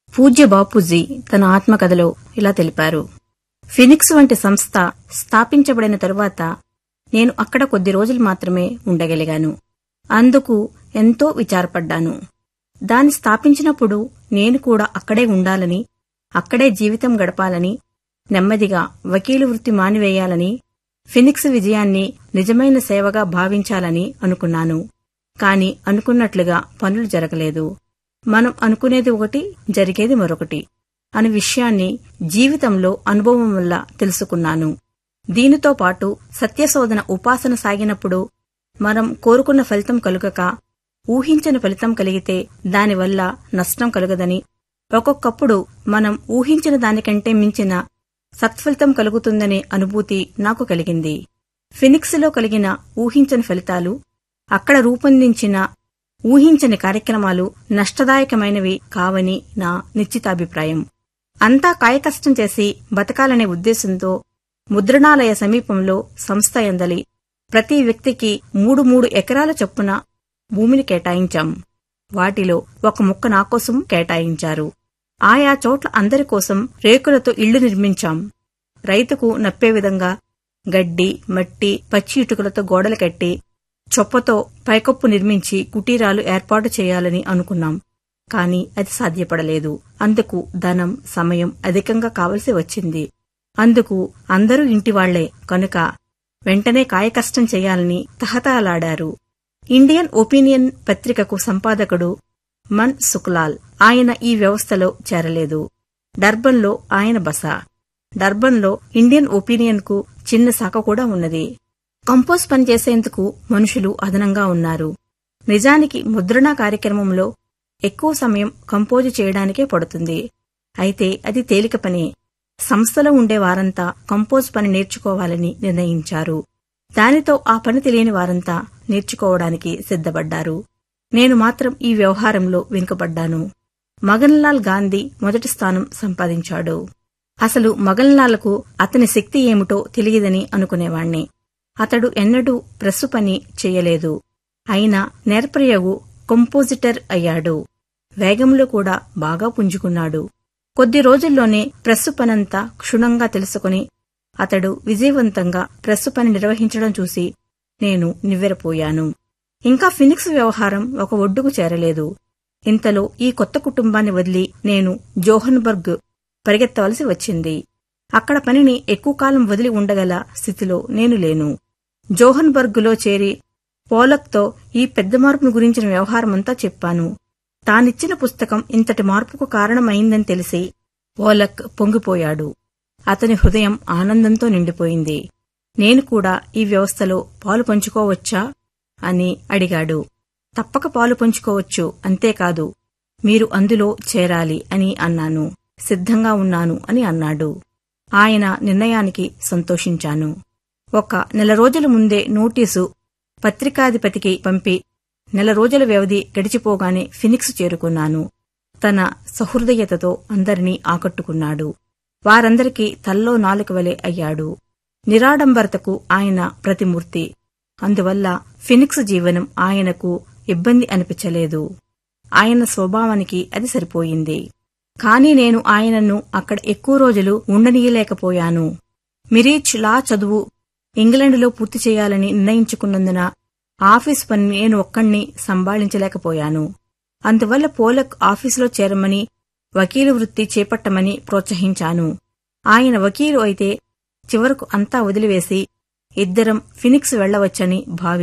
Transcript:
పూజ్య బాపూజీ తన ఆత్మకథలో ఇలా తెలిపారు ఫినిక్స్ వంటి సంస్థ స్థాపించబడిన తరువాత నేను అక్కడ కొద్ది రోజులు మాత్రమే ఉండగలిగాను అందుకు ఎంతో విచారపడ్డాను దాన్ని స్థాపించినప్పుడు నేను కూడా అక్కడే ఉండాలని అక్కడే జీవితం గడపాలని నెమ్మదిగా వకీలు వృత్తి మానివేయాలని ఫినిక్స్ విజయాన్ని నిజమైన సేవగా భావించాలని అనుకున్నాను కాని అనుకున్నట్లుగా పనులు జరగలేదు మనం అనుకునేది ఒకటి జరిగేది మరొకటి అనే విషయాన్ని జీవితంలో అనుభవం వల్ల తెలుసుకున్నాను దీనితో పాటు సత్యశోధన ఉపాసన సాగినప్పుడు మనం కోరుకున్న ఫలితం కలుగక ఊహించని ఫలితం కలిగితే దానివల్ల నష్టం కలుగదని ఒక్కొక్కప్పుడు మనం ఊహించిన దానికంటే మించిన సత్ఫలితం కలుగుతుందనే అనుభూతి నాకు కలిగింది ఫినిక్స్లో కలిగిన ఊహించని ఫలితాలు అక్కడ రూపొందించిన ఊహించని కార్యక్రమాలు నష్టదాయకమైనవి కావని నా నిశ్చితాభిప్రాయం అంతా కాయకష్టం చేసి బతకాలనే ఉద్దేశంతో ముద్రణాలయ సమీపంలో సంస్థ ఎందలి ప్రతి వ్యక్తికి మూడు మూడు ఎకరాల చొప్పున భూమిని కేటాయించాం వాటిలో ఒక ముక్క నాకోసం కేటాయించారు ఆయా చోట్ల అందరి కోసం రేకులతో ఇళ్లు నిర్మించాం రైతుకు నప్పే విధంగా గడ్డి మట్టి పచ్చి ఇటుకలతో గోడలు కట్టి చొప్పతో పైకప్పు నిర్మించి కుటీరాలు ఏర్పాటు చేయాలని అనుకున్నాం కాని అది సాధ్యపడలేదు అందుకు ధనం సమయం అధికంగా కావలసి వచ్చింది అందుకు అందరూ ఇంటివాళ్లే కనుక వెంటనే కాయకష్టం చేయాలని తహతహలాడారు ఇండియన్ ఒపీనియన్ పత్రికకు సంపాదకుడు మన్ సుక్లాల్ ఆయన ఈ వ్యవస్థలో చేరలేదు డర్బన్లో ఆయన బస డర్బన్లో ఇండియన్ ఒపీనియన్ కు చిన్న శాఖ కూడా ఉన్నది కంపోజ్ పనిచేసేందుకు మనుషులు అదనంగా ఉన్నారు నిజానికి ముద్రణా కార్యక్రమంలో ఎక్కువ సమయం కంపోజ్ చేయడానికే పడుతుంది అయితే అది తేలిక పని సంస్థలో ఉండే వారంతా కంపోజ్ పని నేర్చుకోవాలని నిర్ణయించారు దానితో ఆ పని తెలియని వారంతా నేర్చుకోవడానికి సిద్ధపడ్డారు నేను మాత్రం ఈ వ్యవహారంలో వెనుకబడ్డాను మగన్లాల్ గాంధీ మొదటి స్థానం సంపాదించాడు అసలు మగన్లాల్కు అతని శక్తి ఏమిటో తెలియదని అనుకునేవాణ్ణి అతడు ఎన్నడూ ప్రెస్సు పని చెయ్యలేదు అయినా నేర్ప్రయోగు కంపోజిటర్ అయ్యాడు వేగంలో కూడా బాగా పుంజుకున్నాడు కొద్ది రోజుల్లోనే ప్రెస్సు పనంతా క్షుణ్ణంగా తెలుసుకుని అతడు విజయవంతంగా ప్రెస్సు పని నిర్వహించడం చూసి నేను నివ్వెరపోయాను ఇంకా ఫినిక్స్ వ్యవహారం ఒక ఒడ్డుకు చేరలేదు ఇంతలో ఈ కొత్త కుటుంబాన్ని వదిలి నేను జోహన్బర్గ్ పరిగెత్తవలసి వచ్చింది అక్కడ పనిని ఎక్కువ కాలం వదిలి ఉండగల స్థితిలో నేను లేను జోహన్బర్గ్లో చేరి పోలక్తో ఈ పెద్ద మార్పును గురించిన వ్యవహారమంతా చెప్పాను తానిచ్చిన పుస్తకం ఇంతటి మార్పుకు కారణమైందని తెలిసి పోలక్ పొంగిపోయాడు అతని హృదయం ఆనందంతో నిండిపోయింది నేను కూడా ఈ వ్యవస్థలో పాలు పంచుకోవచ్చా అని అడిగాడు తప్పక పాలు పంచుకోవచ్చు అంతేకాదు మీరు అందులో చేరాలి అని అన్నాను సిద్ధంగా ఉన్నాను అని అన్నాడు ఆయన నిర్ణయానికి సంతోషించాను ఒక నెల రోజుల ముందే నోటీసు పత్రికాధిపతికి పంపి నెల రోజుల వ్యవధి గడిచిపోగానే ఫినిక్స్ చేరుకున్నాను తన సహృదయతతో అందరినీ ఆకట్టుకున్నాడు వారందరికీ తల్లో నాలుక వలె అయ్యాడు నిరాడంబరతకు ఆయన ప్రతిమూర్తి అందువల్ల ఫినిక్స్ జీవనం ఆయనకు ఇబ్బంది అనిపించలేదు ఆయన స్వభావానికి అది సరిపోయింది కాని నేను ఆయనను అక్కడ ఎక్కువ రోజులు ఉండనీయలేకపోయాను మిరీచ్ లా చదువు ఇంగ్లండులో పూర్తి చేయాలని నిర్ణయించుకున్నందున ఆఫీస్ పని నేను ఒక్కణ్ణి సంభాళించలేకపోయాను అందువల్ల పోలక్ ఆఫీసులో చేరమని వకీలు వృత్తి చేపట్టమని ప్రోత్సహించాను ఆయన వకీలు అయితే చివరకు అంతా వదిలివేసి ఇద్దరం ఫినిక్స్ వెళ్లవచ్చని భావి